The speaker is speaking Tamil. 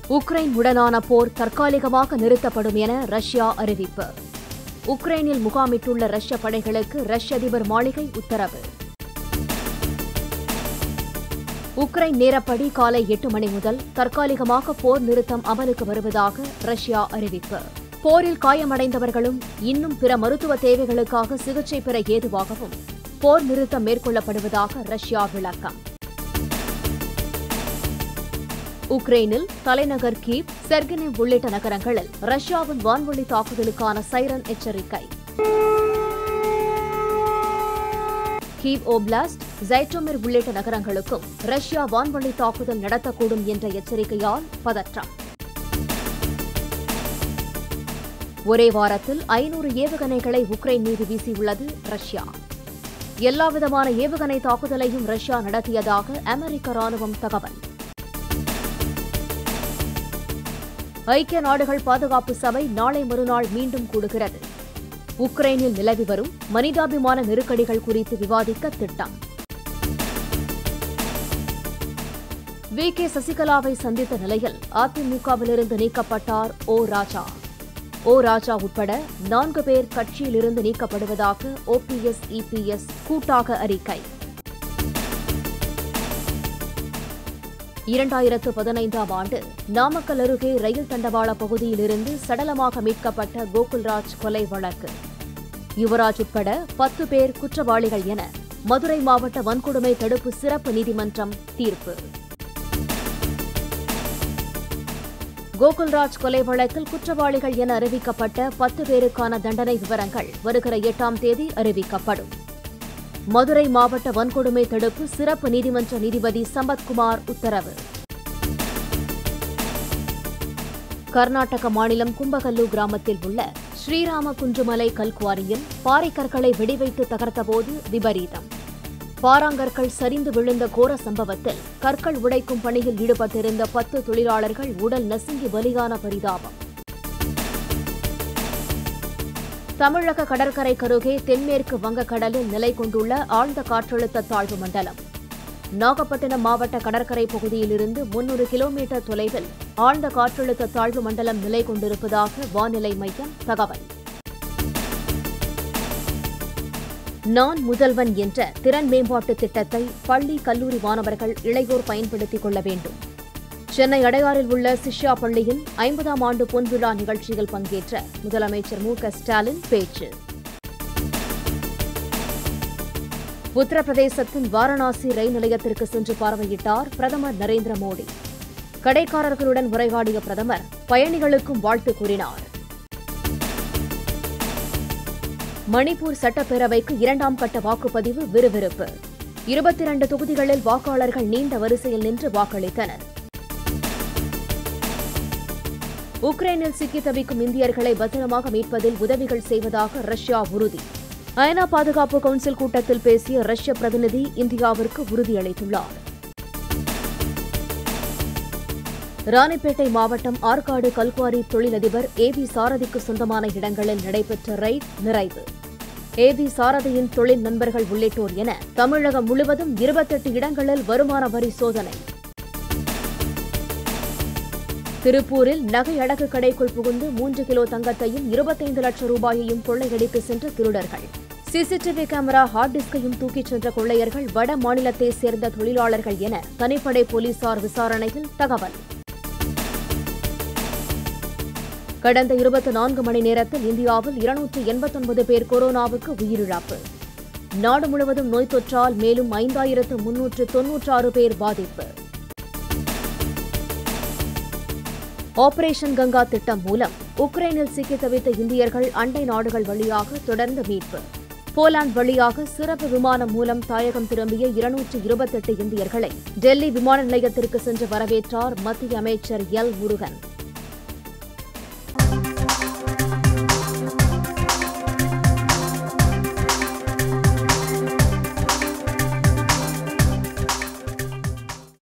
உக்ரைன் உடனான போர் தற்காலிகமாக நிறுத்தப்படும் என ரஷ்யா அறிவிப்பு உக்ரைனில் முகாமிட்டுள்ள ரஷ்ய படைகளுக்கு ரஷ்ய அதிபர் மாளிகை உத்தரவு உக்ரைன் நேரப்படி காலை எட்டு மணி முதல் தற்காலிகமாக போர் நிறுத்தம் அமலுக்கு வருவதாக ரஷ்யா அறிவிப்பு போரில் காயமடைந்தவர்களும் இன்னும் பிற மருத்துவ தேவைகளுக்காக சிகிச்சை பெற ஏதுவாகவும் போர் நிறுத்தம் மேற்கொள்ளப்படுவதாக ரஷ்யா விளக்கம் உக்ரைனில் தலைநகர் கீவ் செர்கனேவ் உள்ளிட்ட நகரங்களில் ரஷ்யாவின் வான்வழி தாக்குதலுக்கான சைரன் எச்சரிக்கை கீவ் ஓப்லாஸ்ட் ஜைட்டோமிர் உள்ளிட்ட நகரங்களுக்கும் ரஷ்யா வான்வழி தாக்குதல் நடத்தக்கூடும் என்ற எச்சரிக்கையால் பதற்றம் ஒரே வாரத்தில் ஐநூறு ஏவுகணைகளை உக்ரைன் மீது வீசியுள்ளது ரஷ்யா எல்லாவிதமான ஏவுகணை தாக்குதலையும் ரஷ்யா நடத்தியதாக அமெரிக்க ராணுவம் தகவல் ஐக்கிய நாடுகள் பாதுகாப்பு சபை நாளை மறுநாள் மீண்டும் கூடுகிறது உக்ரைனில் நிலவி வரும் மனிதாபிமான நெருக்கடிகள் குறித்து விவாதிக்க திட்டம் வி கே சசிகலாவை சந்தித்த நிலையில் அதிமுகவிலிருந்து நீக்கப்பட்டார் ஓ ராஜா ஓ ராஜா உட்பட நான்கு பேர் கட்சியிலிருந்து நீக்கப்படுவதாக ஓபிஎஸ் இபிஎஸ் கூட்டாக அறிக்கை இரண்டாயிரத்து பதினைந்தாம் ஆண்டு நாமக்கல் அருகே ரயில் தண்டவாள பகுதியிலிருந்து சடலமாக மீட்கப்பட்ட கோகுல்ராஜ் கொலை வழக்கு யுவராஜ் உட்பட பத்து பேர் குற்றவாளிகள் என மதுரை மாவட்ட வன்கொடுமை தடுப்பு சிறப்பு நீதிமன்றம் தீர்ப்பு கோகுல்ராஜ் கொலை வழக்கில் குற்றவாளிகள் என அறிவிக்கப்பட்ட பத்து பேருக்கான தண்டனை விவரங்கள் வருகிற எட்டாம் தேதி அறிவிக்கப்படும் மதுரை மாவட்ட வன்கொடுமை தடுப்பு சிறப்பு நீதிமன்ற நீதிபதி சம்பத்குமார் உத்தரவு கர்நாடக மாநிலம் கும்பகல்லு கிராமத்தில் உள்ள ஸ்ரீராம குன்றுமலை கல்குவாரியில் பாறைக்கற்களை வெடிவைத்து தகர்த்தபோது விபரீதம் பாறாங்கற்கள் சரிந்து விழுந்த கோர சம்பவத்தில் கற்கள் உடைக்கும் பணியில் ஈடுபட்டிருந்த பத்து தொழிலாளர்கள் உடல் நசுங்கி பலியான பரிதாபம் தமிழக கடற்கரைக்கருகே தென்மேற்கு வங்கக்கடலில் நிலை கொண்டுள்ள ஆழ்ந்த காற்றழுத்த தாழ்வு மண்டலம் நாகப்பட்டினம் மாவட்ட கடற்கரை பகுதியிலிருந்து முன்னூறு கிலோமீட்டர் தொலைவில் ஆழ்ந்த காற்றழுத்த தாழ்வு மண்டலம் நிலை கொண்டிருப்பதாக வானிலை மையம் தகவல் நான் முதல்வன் என்ற திறன் மேம்பாட்டு திட்டத்தை பள்ளி கல்லூரி மாணவர்கள் இளையோர் பயன்படுத்திக் கொள்ள வேண்டும் சென்னை அடையாறில் உள்ள சிஷ்யா பள்ளியின் ஐம்பதாம் ஆண்டு பொன்விழா நிகழ்ச்சியில் பங்கேற்ற முதலமைச்சர் மு க ஸ்டாலின் பேச்சு உத்தரப்பிரதேசத்தின் வாரணாசி ரயில் நிலையத்திற்கு சென்று பார்வையிட்டார் பிரதமர் நரேந்திர மோடி கடைக்காரர்களுடன் உரையாடிய பிரதமர் பயணிகளுக்கும் வாழ்த்து கூறினார் மணிப்பூர் சட்டப்பேரவைக்கு இரண்டாம் கட்ட வாக்குப்பதிவு விறுவிறுப்பு இருபத்தி இரண்டு தொகுதிகளில் வாக்காளர்கள் நீண்ட வரிசையில் நின்று வாக்களித்தனர் உக்ரைனில் சிக்கி தவிக்கும் இந்தியர்களை பத்திரமாக மீட்பதில் உதவிகள் செய்வதாக ரஷ்யா உறுதி ஐநா பாதுகாப்பு கவுன்சில் கூட்டத்தில் பேசிய ரஷ்ய பிரதிநிதி இந்தியாவிற்கு உறுதியளித்துள்ளார் ராணிப்பேட்டை மாவட்டம் ஆற்காடு கல்குவாரி தொழிலதிபர் ஏ வி சாரதிக்கு சொந்தமான இடங்களில் நடைபெற்ற ரெய்ட் நிறைவு ஏ வி சாரதியின் தொழில் நண்பர்கள் உள்ளிட்டோர் என தமிழகம் முழுவதும் இருபத்தெட்டு இடங்களில் வருமான வரி சோதனை திருப்பூரில் நகை அடகு கடைக்குள் புகுந்து மூன்று கிலோ தங்கத்தையும் இருபத்தைந்து லட்சம் ரூபாயையும் கொள்ளையடித்து சென்ற திருடர்கள் சிசிடிவி கேமரா ஹார்ட் டிஸ்கையும் தூக்கிச் சென்ற கொள்ளையர்கள் வட மாநிலத்தைச் சேர்ந்த தொழிலாளர்கள் என தனிப்படை போலீசார் விசாரணையில் தகவல் கடந்த இருபத்தி நான்கு மணி நேரத்தில் இந்தியாவில் இருநூற்று எண்பத்தொன்பது பேர் கொரோனாவுக்கு உயிரிழப்பு நாடு முழுவதும் நோய் தொற்றால் மேலும் ஐந்தாயிரத்து முன்னூற்று தொன்னூற்றாறு பேர் பாதிப்பு ஆபரேஷன் கங்கா திட்டம் மூலம் உக்ரைனில் சிக்கி தவித்த இந்தியர்கள் அண்டை நாடுகள் வழியாக தொடர்ந்து மீட்பு போலாந்து வழியாக சிறப்பு விமானம் மூலம் தாயகம் திரும்பிய இருநூற்று இருபத்தெட்டு இந்தியர்களை டெல்லி விமான நிலையத்திற்கு சென்று வரவேற்றார் மத்திய அமைச்சர் எல் முருகன்